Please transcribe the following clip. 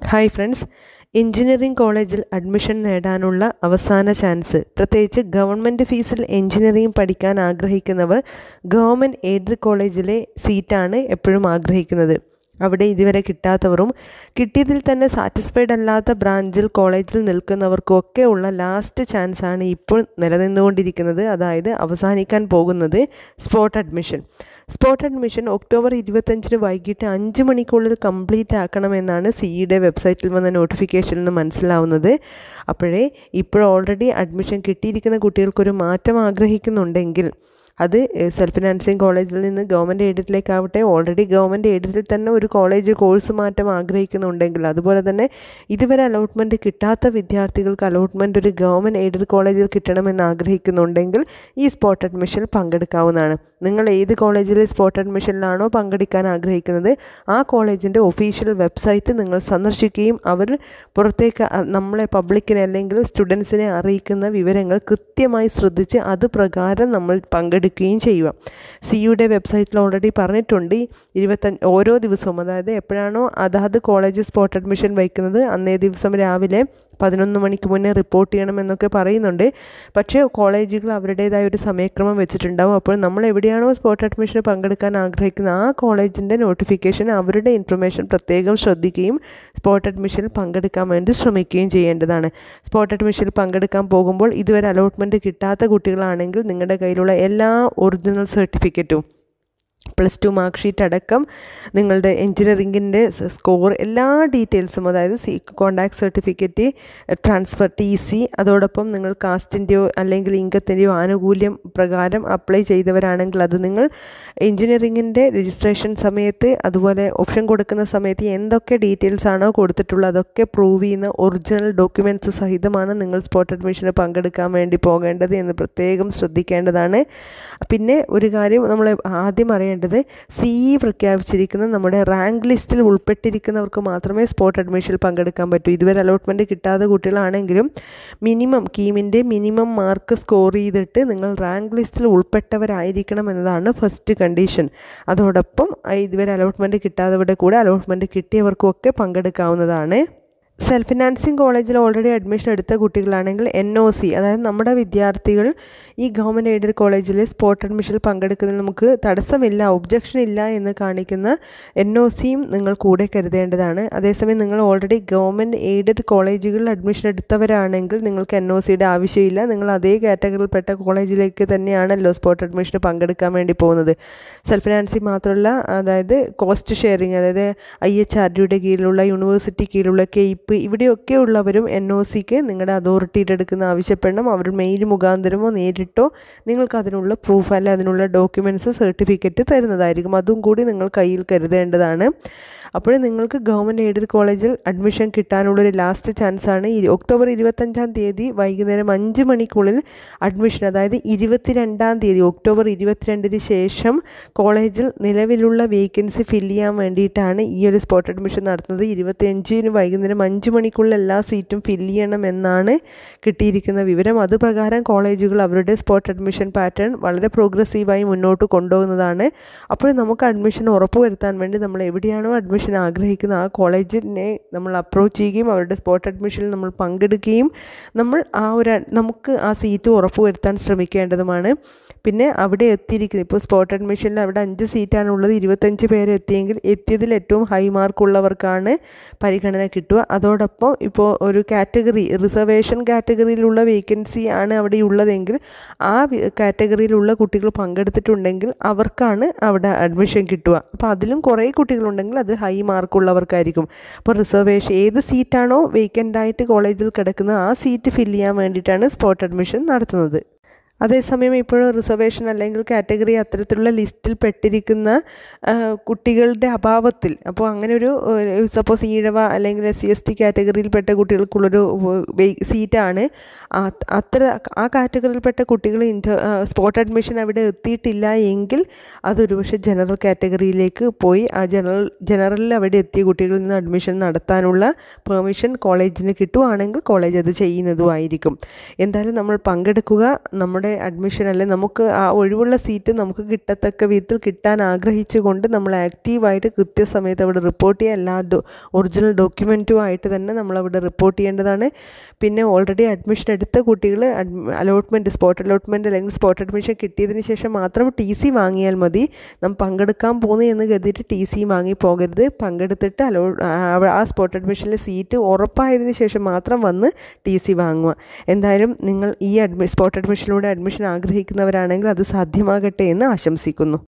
hi friends engineering കോളേജിൽ admission നേടാനുള്ള അവസാന ചാൻസ് പ്രത്യേകിച്ച് ഗവൺമെൻറ് ഫീസിൽ എഞ്ചിനീയറിംഗ് പഠിക്കാൻ ആഗ്രഹിക്കുന്നവർ ഗവൺമെൻറ് എയ്ഡഡ് കോളേജിലെ സീറ്റാണ് എപ്പോഴും ആഗ്രഹിക്കുന്നത് അവിടെ ഇതുവരെ കിട്ടാത്തവരും കിട്ടിയതിൽ തന്നെ സാറ്റിസ്ഫൈഡ് അല്ലാത്ത ബ്രാഞ്ചിൽ കോളേജിൽ നിൽക്കുന്നവർക്കും ഒക്കെ ഉള്ള ലാസ്റ്റ് ചാൻസാണ് ഇപ്പോൾ നിലനിന്നുകൊണ്ടിരിക്കുന്നത് അതായത് അവസാനിക്കാൻ പോകുന്നത് spot admission spot admission October ഇരുപത്തഞ്ചിന് വൈകിട്ട് അഞ്ച് മണിക്കുള്ളിൽ കംപ്ലീറ്റ് ആക്കണമെന്നാണ് സിഇയുടെ വെബ്സൈറ്റിൽ വന്ന നോട്ടിഫിക്കേഷനിൽ നിന്ന് മനസ്സിലാവുന്നത് അപ്പോഴേ ഇപ്പോൾ ഓൾറെഡി അഡ്മിഷൻ കിട്ടിയിരിക്കുന്ന കുട്ടികൾക്കൊരു മാറ്റം ആഗ്രഹിക്കുന്നുണ്ടെങ്കിൽ അത് സെൽഫ് ഫിനാൻസിങ് കോളേജിൽ നിന്ന് ഗവൺമെൻറ് എയ്ഡഡിലേക്കാവട്ടെ ഓൾറെഡി ഗവൺമെൻറ് എയ്ഡഡിൽ തന്നെ ഒരു കോളേജ് കോഴ്സ് മാറ്റം ആഗ്രഹിക്കുന്നുണ്ടെങ്കിൽ അതുപോലെ തന്നെ ഇതുവരെ അലോട്ട്മെൻറ്റ് കിട്ടാത്ത വിദ്യാർത്ഥികൾക്ക് അലോട്ട്മെൻറ്റ് ഒരു ഗവൺമെൻറ് എയ്ഡഡ് കോളേജിൽ കിട്ടണമെന്ന് ആഗ്രഹിക്കുന്നുണ്ടെങ്കിൽ ഈ സ്പോട്ട് അഡ്മിഷനിൽ പങ്കെടുക്കാവുന്നതാണ് നിങ്ങൾ ഏത് കോളേജിലെ സ്പോട്ട് അഡ്മിഷനിലാണോ പങ്കെടുക്കാൻ ആഗ്രഹിക്കുന്നത് ആ കോളേജിൻ്റെ ഒഫീഷ്യൽ വെബ്സൈറ്റ് നിങ്ങൾ സന്ദർശിക്കുകയും അവർ പുറത്തേക്ക് നമ്മളെ പബ്ലിക്കിനെ അല്ലെങ്കിൽ സ്റ്റുഡൻസിനെ അറിയിക്കുന്ന വിവരങ്ങൾ കൃത്യമായി ശ്രദ്ധിച്ച് അത് പ്രകാരം നമ്മൾ പങ്കെടുക്കുകയും ചെയ്യുക സിയുടെ വെബ്സൈറ്റിൽ ഓൾറെഡി പറഞ്ഞിട്ടുണ്ട് ഇരുപത്തഞ്ച് ഓരോ ദിവസവും അതായത് എപ്പോഴാണോ അതാത് കോളേജ് സ്പോട്ട് അഡ്മിഷൻ വയ്ക്കുന്നത് അന്നേ ദിവസം രാവിലെ പതിനൊന്ന് മണിക്ക് മുന്നേ റിപ്പോർട്ട് ചെയ്യണമെന്നൊക്കെ പറയുന്നുണ്ട് പക്ഷേ കോളേജുകൾ അവരുടേതായ ഒരു സമയക്രമം വെച്ചിട്ടുണ്ടാവും അപ്പോൾ നമ്മൾ എവിടെയാണോ സ്പോട്ട് അഡ്മിഷന് പങ്കെടുക്കാൻ ആഗ്രഹിക്കുന്നത് ആ കോളേജിൻ്റെ നോട്ടിഫിക്കേഷൻ അവരുടെ ഇൻഫർമേഷൻ പ്രത്യേകം ശ്രദ്ധിക്കുകയും സ്പോട്ട് അഡ്മിഷനിൽ പങ്കെടുക്കാൻ വേണ്ടി ശ്രമിക്കുകയും ചെയ്യേണ്ടതാണ് സ്പോട്ട് അഡ്മിഷനിൽ പങ്കെടുക്കാൻ പോകുമ്പോൾ ഇതുവരെ അലോട്ട്മെൻറ്റ് കിട്ടാത്ത കുട്ടികളാണെങ്കിൽ നിങ്ങളുടെ കയ്യിലുള്ള എല്ലാ ഒറിജിനൽ സർട്ടിഫിക്കറ്റും പ്ലസ് ടു മാർക്ക് ഷീറ്റ് അടക്കം നിങ്ങളുടെ എൻജിനീയറിങ്ങിൻ്റെ സ്കോർ എല്ലാ ഡീറ്റെയിൽസും അതായത് C conduct certificate transfer T C അതോടൊപ്പം നിങ്ങൾ കാസ്റ്റിൻ്റെയോ അല്ലെങ്കിൽ ഇൻകത്തിൻ്റെയോ ആനുകൂല്യം പ്രകാരം അപ്ലൈ ചെയ്തവരാണെങ്കിൽ അത് നിങ്ങൾ എൻജിനീയറിങ്ങിൻ്റെ രജിസ്ട്രേഷൻ സമയത്ത് അതുപോലെ ഓപ്ഷൻ കൊടുക്കുന്ന സമയത്ത് എന്തൊക്കെ ഡീറ്റെയിൽസ് ആണോ കൊടുത്തിട്ടുള്ളത് അതൊക്കെ പ്രൂവ് ചെയ്യുന്ന ഒറിജിനൽ ഡോക്യുമെൻറ്റ്സ് സഹിതമാണ് നിങ്ങൾ സ്പോട്ട് അഡ്മിഷന് പങ്കെടുക്കാൻ വേണ്ടി പോകേണ്ടത് എന്ന് പ്രത്യേകം ശ്രദ്ധിക്കേണ്ടതാണ് പിന്നെ ഒരു കാര്യം നമ്മൾ ആദ്യം അറിയേണ്ടത് സി ഇ പ്രഖ്യാപിച്ചിരിക്കുന്ന നമ്മുടെ റാങ്ക് ലിസ്റ്റിൽ ഉൾപ്പെട്ടിരിക്കുന്നവർക്ക് മാത്രമേ സ്പോട്ട് അഡ്മിഷനിൽ പങ്കെടുക്കാൻ പറ്റൂ ഇതുവരെ അലോട്ട്മെൻറ്റ് കിട്ടാത്ത കുട്ടികളാണെങ്കിലും മിനിമം കീമിൻ്റെ മിനിമം മാർക്ക് സ്കോർ ചെയ്തിട്ട് നിങ്ങൾ റാങ്ക് ലിസ്റ്റിൽ ഉൾപ്പെട്ടവരായിരിക്കണം എന്നതാണ് ഫസ്റ്റ് കണ്ടീഷൻ അതോടൊപ്പം ഇതുവരെ അലോട്ട്മെൻറ്റ് കിട്ടാത്തവരുടെ കൂടെ അലോട്ട്മെൻറ്റ് കിട്ടിയവർക്കും ഒക്കെ പങ്കെടുക്കാവുന്നതാണ് സെൽഫ് ഫിനാൻസിങ് കോളേജിൽ ഓൾറെഡി അഡ്മിഷൻ എടുത്ത കുട്ടികളാണെങ്കിൽ എൻ ഒ സി അതായത് നമ്മുടെ വിദ്യാർത്ഥികൾ ഈ ഗവൺമെൻറ് എയ്ഡഡ് കോളേജിൽ സ്പോട്ട് അഡ്മിഷനിൽ പങ്കെടുക്കുന്നതിൽ നമുക്ക് തടസ്സമില്ല ഒബ്ജക്ഷൻ ഇല്ല എന്ന് കാണിക്കുന്ന എൻ ഒ സിയും നിങ്ങൾ കൂടെ കരുതേണ്ടതാണ് അതേസമയം നിങ്ങൾ ഓൾറെഡി ഗവൺമെൻറ് എയ്ഡഡ് കോളേജുകളിൽ അഡ്മിഷൻ എടുത്തവരാണെങ്കിൽ നിങ്ങൾക്ക് എൻ ഒ സിയുടെ ആവശ്യമില്ല നിങ്ങൾ അതേ കാറ്റഗറിയിൽപ്പെട്ട കോളേജിലേക്ക് തന്നെയാണല്ലോ സ്പോട്ട് അഡ്മിഷന് പങ്കെടുക്കാൻ വേണ്ടി പോകുന്നത് സെൽഫ് ഫിനാൻസിങ് മാത്രമല്ല അതായത് കോസ്റ്റ് ഷെയറിങ് അതായത് ഐ എച്ച് ആർ ഡിയുടെ കീഴിലുള്ള യൂണിവേഴ്സിറ്റി കീഴിലുള്ള കെയ്പ്പ് ഇവിടെയൊക്കെ ഉള്ളവരും എൻ ഒ സിക്ക് നിങ്ങളുടെ അതോറിറ്റിയുടെ എടുക്കുന്ന ആവശ്യപ്പെടണം അവർ മെയിൽ മുഖാന്തരമോ നേരിട്ടോ നിങ്ങൾക്ക് അതിനുള്ള പ്രൂഫ് അല്ല അതിനുള്ള ഡോക്യുമെൻറ്റ്സ് സർട്ടിഫിക്കറ്റ് തരുന്നതായിരിക്കും അതും കൂടി നിങ്ങൾ കയ്യിൽ കരുതേണ്ടതാണ് അപ്പോൾ നിങ്ങൾക്ക് ഗവൺമെൻറ് എയ്ഡഡ് കോളേജിൽ അഡ്മിഷൻ കിട്ടാനുള്ളൊരു ലാസ്റ്റ് ചാൻസാണ് ഈ ഒക്ടോബർ ഇരുപത്തഞ്ചാം തീയതി വൈകുന്നേരം അഞ്ച് മണിക്കുള്ളിൽ അഡ്മിഷൻ അതായത് ഇരുപത്തിരണ്ടാം തീയതി ഒക്ടോബർ ഇരുപത്തിരണ്ടിന് ശേഷം കോളേജിൽ നിലവിലുള്ള വേക്കൻസി ഫില്ല് ചെയ്യാൻ വേണ്ടിയിട്ടാണ് ഈ ഒരു സ്പോട്ട് അഡ്മിഷൻ നടത്തുന്നത് ഇരുപത്തിയഞ്ചിന് വൈകുന്നേരം അഞ്ച് മണിക്കുള്ളിൽ എല്ലാ സീറ്റും ഫില്ല് ചെയ്യണമെന്നാണ് കിട്ടിയിരിക്കുന്ന വിവരം അത് പ്രകാരം കോളേജുകൾ അവരുടെ സ്പോട്ട് അഡ്മിഷൻ പാറ്റേൺ വളരെ പ്രോഗ്രസീവായി മുന്നോട്ട് കൊണ്ടുപോകുന്നതാണ് അപ്പോൾ നമുക്ക് അഡ്മിഷൻ ഉറപ്പുവരുത്താൻ വേണ്ടി നമ്മൾ എവിടെയാണോ അഡ്മിഷൻ ആഗ്രഹിക്കുന്ന ആ കോളേജിനെ നമ്മൾ അപ്രോച്ച് ചെയ്യുകയും അവരുടെ സ്പോട്ട് അഡ്മിഷനിൽ നമ്മൾ പങ്കെടുക്കുകയും നമ്മൾ ആ ഒരു നമുക്ക് ആ സീറ്റ് ഉറപ്പുവരുത്താൻ ശ്രമിക്കേണ്ടതുമാണ് പിന്നെ അവിടെ എത്തിയിരിക്കുന്നത് ഇപ്പോൾ സ്പോട്ട് അഡ്മിഷനിൽ അവിടെ അഞ്ച് സീറ്റാണ് ഉള്ളത് ഇരുപത്തഞ്ച് പേര് എത്തിയെങ്കിൽ എത്തിയതിൽ ഏറ്റവും ഹൈ മാർക്ക് ഉള്ളവർക്കാണ് പരിഗണന കിട്ടുക അതോടൊപ്പം ഇപ്പോൾ ഒരു കാറ്റഗറി റിസർവേഷൻ കാറ്റഗറിയിലുള്ള വേക്കൻസി ആണ് അവിടെ ഉള്ളതെങ്കിൽ ആ കാറ്റഗറിയിലുള്ള കുട്ടികൾ പങ്കെടുത്തിട്ടുണ്ടെങ്കിൽ അവർക്കാണ് അവിടെ അഡ്മിഷൻ കിട്ടുക അപ്പോൾ അതിലും കുറേ കുട്ടികളുണ്ടെങ്കിൽ അത് ഹൈ മാർക്കുള്ളവർക്കായിരിക്കും അപ്പോൾ റിസർവേഷൻ ഏത് സീറ്റാണോ വേക്കൻ്റ് ആയിട്ട് കോളേജിൽ കിടക്കുന്നത് ആ സീറ്റ് ഫില്ല് ചെയ്യാൻ വേണ്ടിയിട്ടാണ് സ്പോട്ട് അഡ്മിഷൻ നടത്തുന്നത് അതേസമയം ഇപ്പോൾ റിസർവേഷൻ അല്ലെങ്കിൽ കാറ്റഗറി അത്തരത്തിലുള്ള ലിസ്റ്റിൽ പെട്ടിരിക്കുന്ന കുട്ടികളുടെ അഭാവത്തിൽ അപ്പോൾ അങ്ങനെ ഒരു സപ്പോസ് ഈഴവ അല്ലെങ്കിൽ എസ് സി എസ് ടി കാറ്റഗറിയിൽപ്പെട്ട കുട്ടികൾക്കുള്ളൊരു സീറ്റാണ് അത്ര ആ കാറ്റഗറിയിൽപ്പെട്ട കുട്ടികൾ ഇൻറ്റർ സ്പോട്ട് അഡ്മിഷൻ അവിടെ എത്തിയിട്ടില്ല എങ്കിൽ അതൊരു പക്ഷേ ജനറൽ കാറ്റഗറിയിലേക്ക് പോയി ആ ജനറൽ ജനറലിൽ അവിടെ എത്തിയ കുട്ടികളിൽ നിന്ന് അഡ്മിഷൻ നടത്താനുള്ള പെർമിഷൻ കോളേജിന് കിട്ടുവാണെങ്കിൽ കോളേജ് അത് ചെയ്യുന്നതുമായിരിക്കും എന്തായാലും നമ്മൾ പങ്കെടുക്കുക നമ്മുടെ നമ്മുടെ അഡ്മിഷൻ അല്ലെ നമുക്ക് ആ ഒഴിവുള്ള സീറ്റ് നമുക്ക് കിട്ടത്തക്ക വിധത്തിൽ കിട്ടാൻ ആഗ്രഹിച്ചുകൊണ്ട് നമ്മൾ ആക്റ്റീവായിട്ട് കൃത്യസമയത്ത് അവിടെ റിപ്പോർട്ട് ചെയ്യുക എല്ലാ ഡോ ഒറിജിനൽ ഡോക്യുമെൻറ്റുമായിട്ട് തന്നെ നമ്മളവിടെ റിപ്പോർട്ട് ചെയ്യേണ്ടതാണ് പിന്നെ ഓൾറെഡി അഡ്മിഷൻ എടുത്ത കുട്ടികൾ അലോട്ട്മെൻറ്റ് സ്പോട്ട് അലോട്ട്മെൻറ്റ് അല്ലെങ്കിൽ സ്പോട്ട് അഡ്മിഷൻ കിട്ടിയതിന് ശേഷം മാത്രം ടി സി വാങ്ങിയാൽ മതി നമ്മൾ പങ്കെടുക്കാൻ പോകുന്നു എന്ന് കരുതിയിട്ട് ടി സി വാങ്ങി പോകരുത് പങ്കെടുത്തിട്ട് അലോ ആ സ്പോട്ട് അഡ്മിഷനിലെ സീറ്റ് ഉറപ്പായതിനു ശേഷം മാത്രം വന്ന് ടി സി വാങ്ങുക എന്തായാലും നിങ്ങൾ ഈ അഡ്മി സ്പോട്ട് അഡ്മിഷനിലൂടെ അഡ്മിഷൻ ആഗ്രഹിക്കുന്നവരാണെങ്കിൽ അത് സാധ്യമാകട്ടെ എന്ന് ആശംസിക്കുന്നു